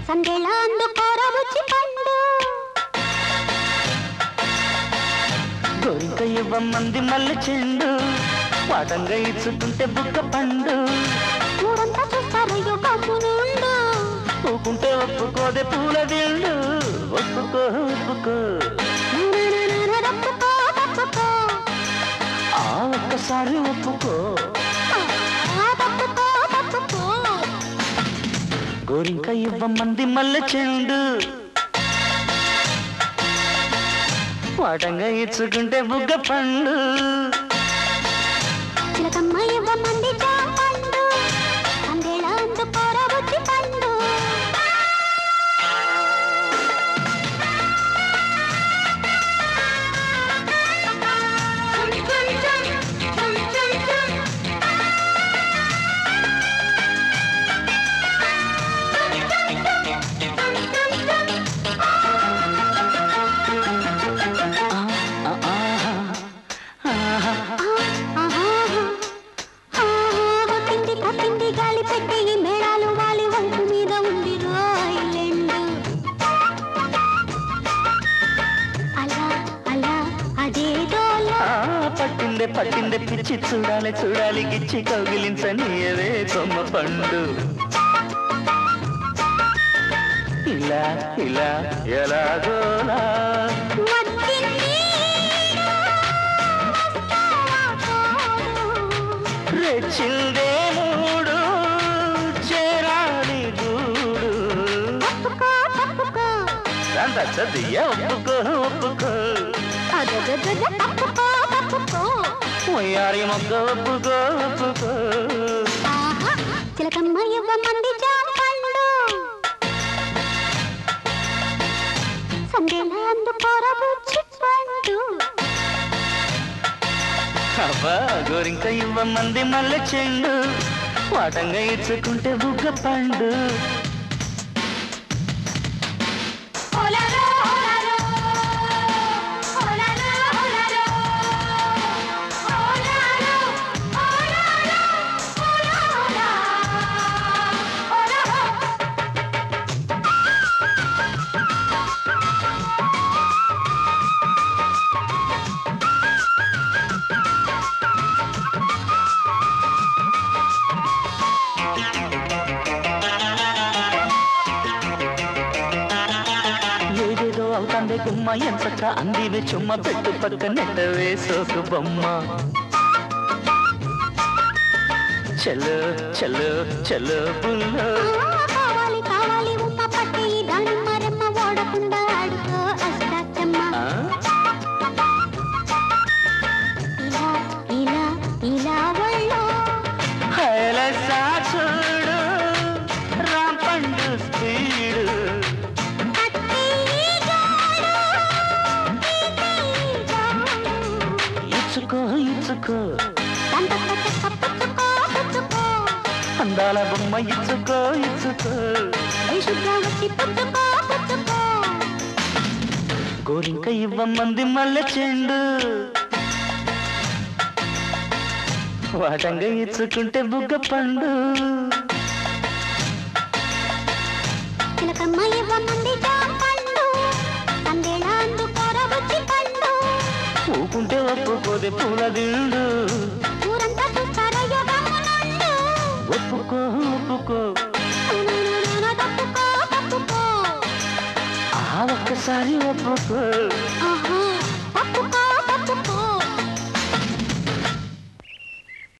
సందేళ అందుకోర బుచ్చి పండు కోరిక ఇవ్వమంది మల్లె చెండు వాటంగా ఇచ్చుకుంటే బుక్క పండు ఊరంతా చూస్తారయ్యో కమ్మునుండు ఊకుంటే ఒప్పుకోదే పూల దిండు ఒప్పుకో ఒప్పుకో తప్పుకో తప్పుకో ఆ ఒక్కసారి ఒప్పుకో ఆ, తప్పుకో తప్పుకో గోరింక ఇవ్వమంది మల్లె చెండు వాటంగా ఇచ్చుకుంటే బుగ్గ పండు చిలకమ్మ ఇవ్వమంది జాంపండు సందేళ అందుకోర బుచ్చి పండు ఆ, ఆ, ఆహా, ఆహా. కొట్టింది కొట్టింది గాలి పెట్టి ఈ మేళాలు వాలి వంపు మీద ఉంది రాయిలెండు అలా అలా అదేదోలా ఆ, పట్టిందే పట్టిందే పిచ్చి చూడాలి చూడాలి గిచ్చి కౌగిలించనీయవే కొమ్మ పండు ఇలా ఇలా ఎలాగోలా వచ్చింది రెచ్చిందే మూడు చేరాలి గూడు తప్పుకో తప్పుకో అంత చదియ ఒప్పుకో ఒప్పుకో అదదదద తప్పుకో తప్పుకో వయ్యారి మొక్క ఒప్పుకో ఒప్పుకో ఆహా చిలకమ్మ ఇవ్వమంది జాంపండు సందేళ అందుకోర బుచ్చి పండు అబ్బా గోరింక ఇవ్వమంది మల్లె చెండు వాటంగా ఇచ్చుకుంటే బుగ్గ పండు ఓలాలో ఓలాలో ఓలాలో ఓలాలో ఓలాలో ఓలాలో ఓలాలో ఓలాలో ఏదేదో అవుతాందే గుమ్మ ఎంతక అందివే చుమ్మ పెట్టు పక్క నెట్టవే సోకు బొమ్మ చలో చలో చలో బుల్లో కావాలి కావాలి ఉమ్మ పట్టి దాని మరమ్మ ఓడకుండా ఆడుకో అష్టాచమ్మ ఆ? ఇలా ఇలా ఇలా ఒళ్ళో హైలసా చూడు రాంపండు స్పీడు కట్టి జోడు తీపి జోడు ఇచ్చుకో ఇచ్చుకో దంత పచ్చ పుచ్చుకో పుచ్చుకో అందాల బొమ్మ ఇచ్చుకో ఇచ్చుకో ఐషుగా వచ్చి పుచ్చుకో పుచ్చుకో గోరింక ఇవ్వమంది మల్లె చెండు వాటంగా ఇచ్చుకుంటే బుగ్గ పండు చిలకమ్మ ఇవ్వమంది జాంపండు సందేళ అందుకోర బుచ్చి పండు ఊకుంటే ఒప్పుకోదే పూల దిండు ఊరంతా చూస్తారయ్యో గమ్మునుండు ఒప్పుకో ఒప్పుకో తప్పుకో తప్పుకో ఆ ఒక్కసారి ఒప్పుకో ఆహా తప్పుకో